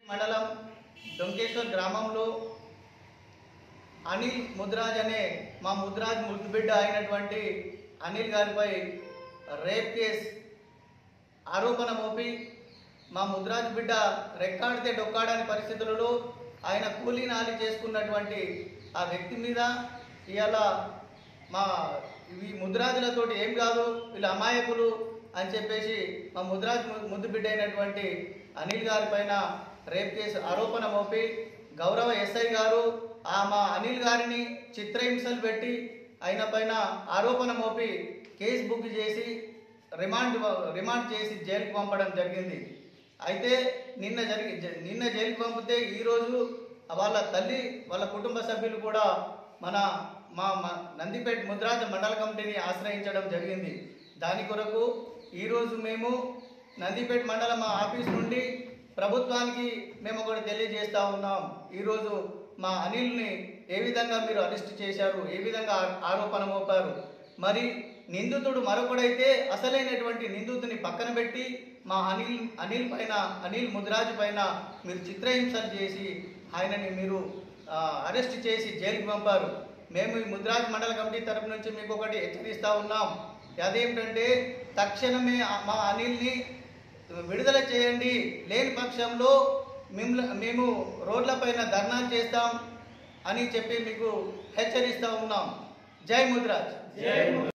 మండలం డొంకేశ్వర్ గ్రామంలో అనిల్ ముద్రాజ్ అనే మా ముద్రాజ్ ముద్దుబిడ్డ అయినటువంటి అనిల్ గారిపై రేప్ కేస్ ఆరోపణ మోపి మా ముద్రాజ్ బిడ్డ రెక్కాడితే డొక్కాడని పరిస్థితులలో ఆయన కూలీ నాలి చేసుకున్నటువంటి ఆ వ్యక్తి మీద ఇవాళ మా ఈ ముద్రాజులతోటి ఏం కాదు వీళ్ళు అమాయకులు అని చెప్పేసి మా ముద్రాజ్ ము- ముద్దు బిడ్డ అయినటువంటి అనిల్ గారి పైన రేప్ కేసు ఆరోపణ మోపి గౌరవ ఎస్ఐ గారు ఆ మా అనిల్ గారిని చిత్రహింసలు పెట్టి ఆయన పైన ఆరోపణ మోపి కేసు బుక్ చేసి రిమాండ్ రిమాండ్ చేసి జైలుకు పంపడం జరిగింది అయితే నిన్న జరిగి జ- నిన్న జైలుకు పంపితే ఈరోజు వాళ్ళ తల్లి వాళ్ళ కుటుంబ సభ్యులు కూడా మన మా మ- నందిపేట ముద్రాజ మండల కమిటీని ఆశ్రయించడం జరిగింది దాని కొరకు ఈరోజు మేము నందిపేట మండలం మా ఆఫీస్ నుండి ప్రభుత్వానికి మేము ఒకటి తెలియజేస్తా ఉన్నాం ఈరోజు మా అనిల్ని ఏ విధంగా మీరు అరెస్ట్ చేశారు ఏ విధంగా ఆ- ఆరోపణ మోపారు మరి నిందితుడు మరొకడైతే అసలైనటువంటి నిందితుని పక్కన పెట్టి మా అనిల్ అనిల్ పైన అనిల్ ముదిరాజు పైన మీరు చిత్రహింసలు చేసి ఆయనని మీరు ఆ, అరెస్ట్ చేసి జైలుకి పంపారు మేము ఈ ముద్రాజ్ మండల కమిటీ తరపు నుంచి మీకు ఒకటి హెచ్చరిస్తా ఉన్నాం అదేమిటంటే తక్షణమే ఆ- మా అనిల్ని విడుదల చేయండి లేని పక్షంలో మిమ్మల్ని మేము రోడ్లపైన ధర్నాలు చేస్తాం అని చెప్పి మీకు హెచ్చరిస్తా ఉన్నాం జై ముద్రాజ్